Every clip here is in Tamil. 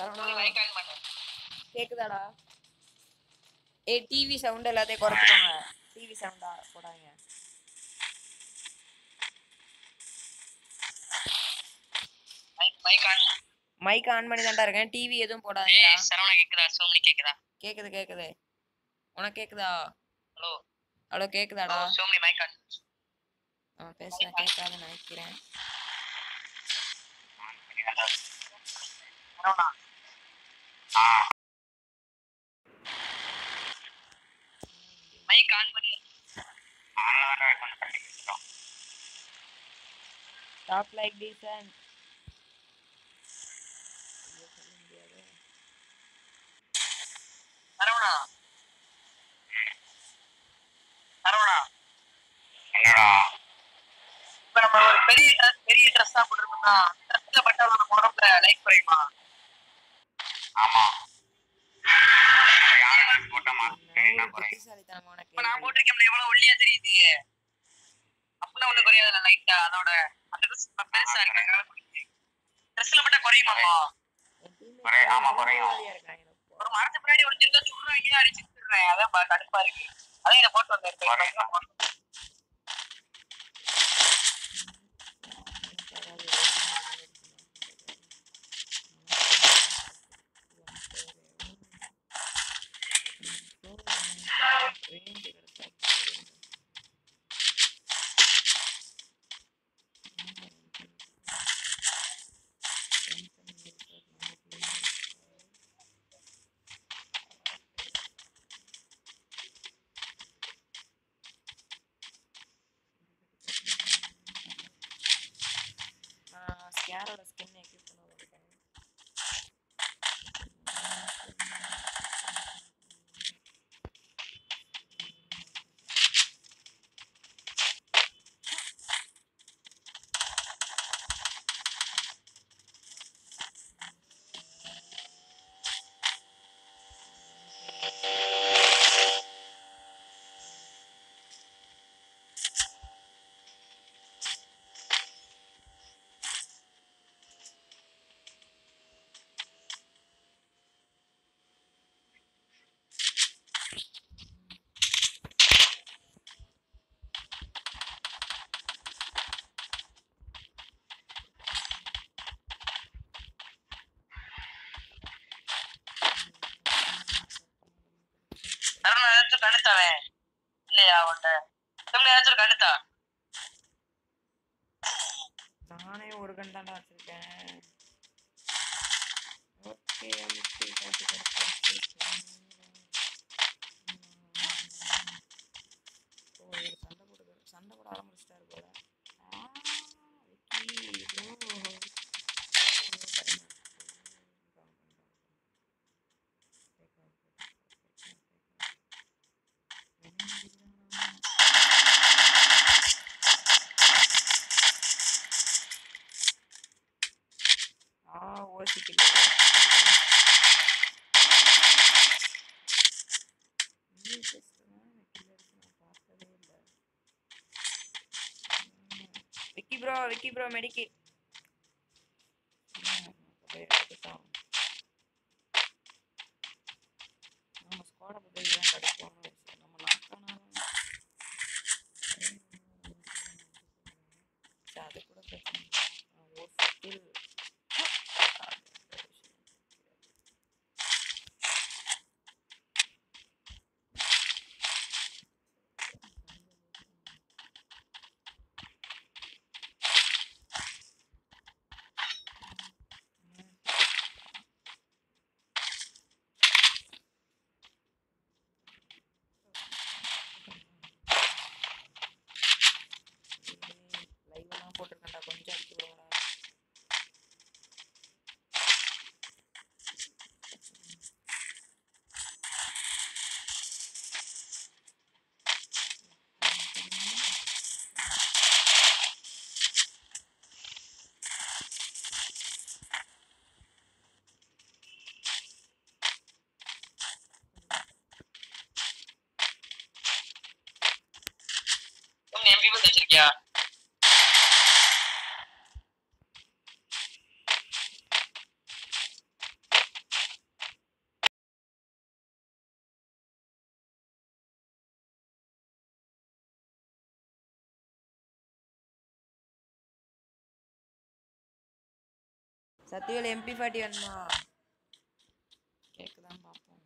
சரவணா மைக் ஆன் பண்ணு கேக்குதாடா ஏய் டிவி சவுண்ட் எல்லாத்தையும் குறைச்சிக்கோங்க டிவி சவுண்டா போடாதீங்க mic mic on mic on பண்ணி தான்டா இருக்கேன் டிவி எதுவும் போடாதீங்க ஏய் சரவணா கேக்குதா சோமனி கேக்குதா கேக்குது கேக்குது உனக்கு கேக்குதா ஹலோ ஹலோ கேக்குதாடா சோமனி மைக் ஆன் அவன் பேசுறேன் கேட்காதுன்னு நினைக்கிறேன் சரவணா மைக் ஆன் பண்ணி top like decent Saravana Saravana என்னடா இப்ப நம்ம ஒரு பெரிய dress பெரிய ட்ரெஸ்ஸா போட்டுருக்கோம்னா ட்ரெஸ்ல பட்டா நம்ம உடம்புல லைக் குறையுமா ஆமா யாரை போட்ட மாஸ்க் என்ன ஒரு குறையும் புத்திசாலித்தனமான இப்ப நான் கேள்வி போட்டிருக்கேன் எவ்வளவு ஒல்லியா தெரியுது அப்படிலாம் ஒண்ணு குறையாதுல லைட்டா அதோட அந்த ட்ரெஸ் பெருசா இருக்கு ட்ரெஸ்ல பட்டா குறையுமாமா என் teammates குறை- ஆமா, எல்லாம் குறையும். ஜாலியா இருக்காங்க இப்போ. ஒரு மரத்து பின்னாடி ஒளிஞ்சிருந்தா சுடுறாங்க அடிச்சுட்டுறேன் அதான் பா- கடுப்பா இருக்கு அதான் இதை போட்டு வந்தேன் இப்ப குறையும். இதான் போட்டு வந்தேன். நான் ஸ்கேரோட ஸ்கின் எக்யூப் பண்ண இருக்கேன் சரவணா ஏதாச்சும் கடுத்தாவன் இல்லையா அவன்கிட்ட திரும்ப ஏதாச்சும் கடுத்தா நானே ஒரு கன் தான்டா வச்சிருக்கேன் ஓகே ஓகே காட்டு ஓ இவர் சண்டை போடுது சண்டை போட ஆரம்பிச்சிட்டாரு போல ஆ, விக்கி bro. ஐயோ, பயமா இருக்கு. கவனம், கவனம், கவனம். Take out, take out, take out, take out. என்ன அடிக்கிறானா? ஆ ஓசிக்கல விக்கி ப்ரோ விக்கி ப்ரோ மெடிக்கி நம்ம ஸ்குவாட பத்தி இதுதான் கிடைக்கும் நம்ம லாக் ஆனாலும் சரி, அது கூட பிரச்சனை இல்லை ஒரு ஸ்கில் லைவ் எல்லாம் போட்டிருக்கேன்டா கொஞ்சம் சத்தியவேல் எம்பி ஃபார்ட்டி வேணுமா கேக்குதான் பார்ப்போம்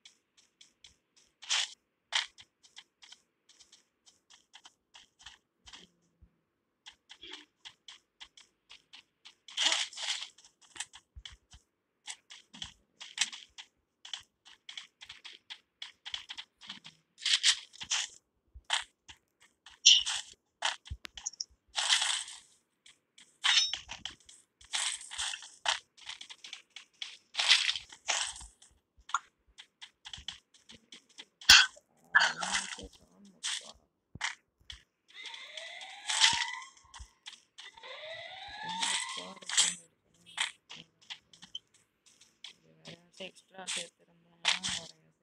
எக்ஸ்ட்ரா சேர்த்துருந்தேன்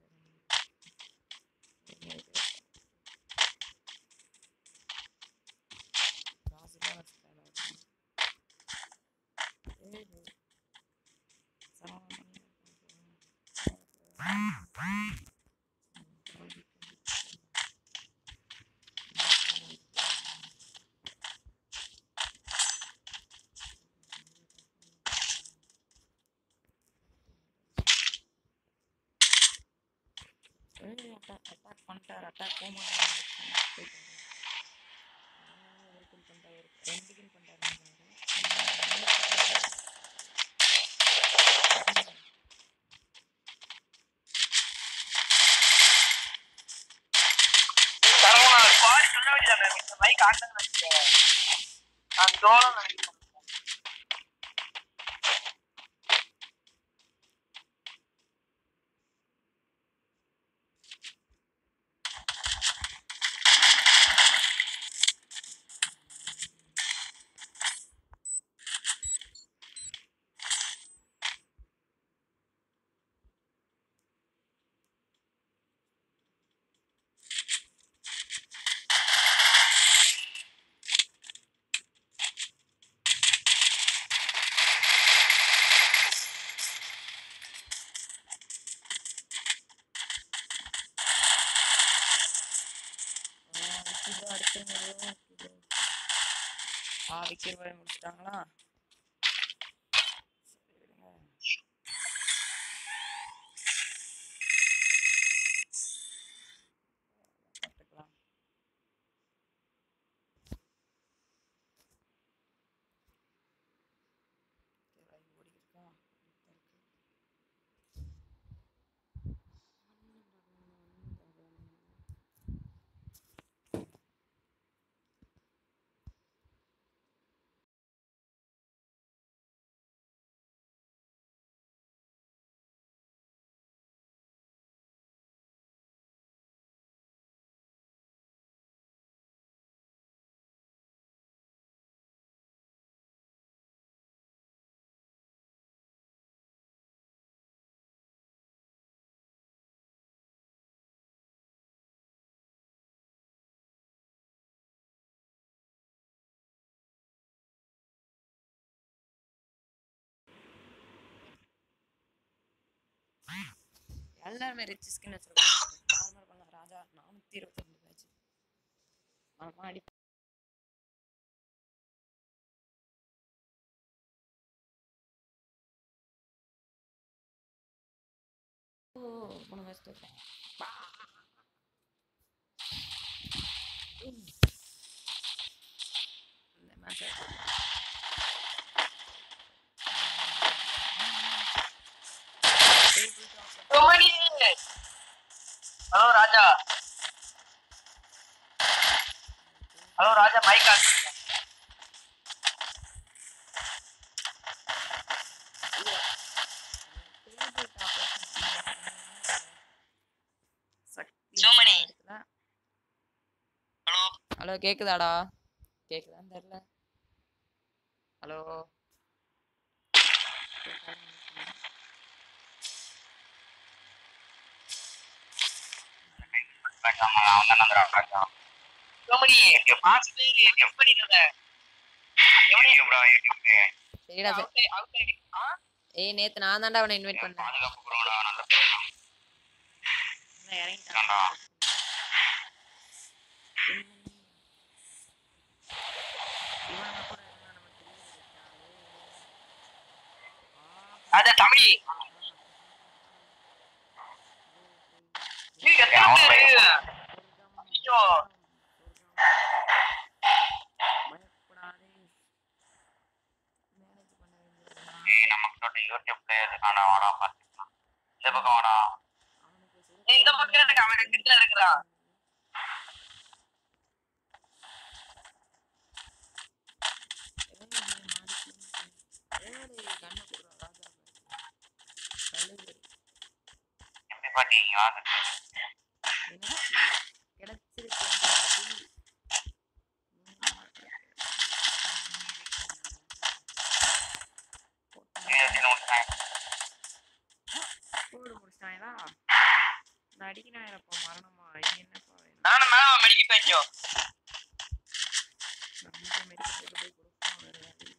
அட்டாக் அட்டாக் பண்ணிட்டார் அட்டாக் போக மாட்டாங்க ஒரு கில் பண்ணிட்டாரு ரெண்டு கில் பண்ணிட்டாரு சரவணா பாடி சொல்ல வேண்டியதானே இந்த மைக் ஆன் தான் நினைக்கிறேன் நான் தோலம் நினைக்கிறேன் ஆ விக்கெட் பாய் முடிச்சிட்டாங்களா சரி விடுங்க பார்த்துக்கலாம் Okay, right, ஓடிக்கிட்டு இருக்கா? ஓடிக்கிட்டு இருக்கு. எல்லாருமே ரிச் ஸ்கின் வச்சிருக்காங்க நார்மல் பண்ணலாம் ராஜா நானூத்தி இருபத்தி ரெண்டு பேட்ச் ஆமா அடி ஓ மூணு மேட்ச் தோத்தேன் இந்த match Sumani hello Raja hello Raja mic on Sumani. Hello hello கேக்குதாடா கேக்குதான்னு தெரியல ஹலோ அவன் தானே ராஜா சுமணி பாஞ்சு பேர் எப்படி எவனே யூடியூப்டா யூடியூப் சரிடா சரி அவுட் அவுட் ஆ ஏய் நேத்து நான் தான்டா அவனை இன்வைட் பண்ணேன் பாதுகாப்பு ப்ரோடா நல்ல பேர் இன்னும் இறங்கிட்டான்டா. தான்டா. இவனுங்க கூட இருந்தா நமக்கு தெரியாது. பாடி ஏய், எத்தனை அவன் பேரு பையன். ஐயோ. பயப்படாதே மேனேஜ் பண்ண வேண்டியதுதான் ஏய் நமக்கு யூடியூப் பிளேயர் இருக்கான வாடா பார்த்துக்கலாம் இந்த பக்கம் வாடா அவனுக்கு ஏய், இந்த பக்கம் இருக்கு அவன் கிட்ட இருக்கிறான் எப்படி பாட்டி இங்க வாங்க ஏய், அப்படின்னு விட்டாங்க. அடிக்கிறாயிரப்பா மரணமா இது என்னப்பா வேணும் நானும் மேல மெடிக்கி போயிட்டோம் நம்ம மெடிக்கல் போய் கொடுப்போம் வேற வழி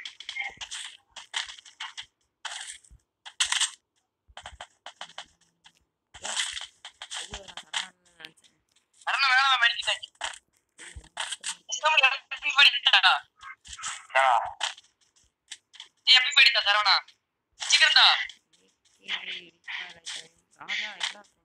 ஏய், ஐயோ நான் சரணான்னு நினைச்சேன் நானும் மேல மெடிக்கி போயிட்டோம் எப்படி படித்தா இந்தா, நீ எப்படி படித்தா சரவணா சீக்கிரம் தான் ராஜா என்ன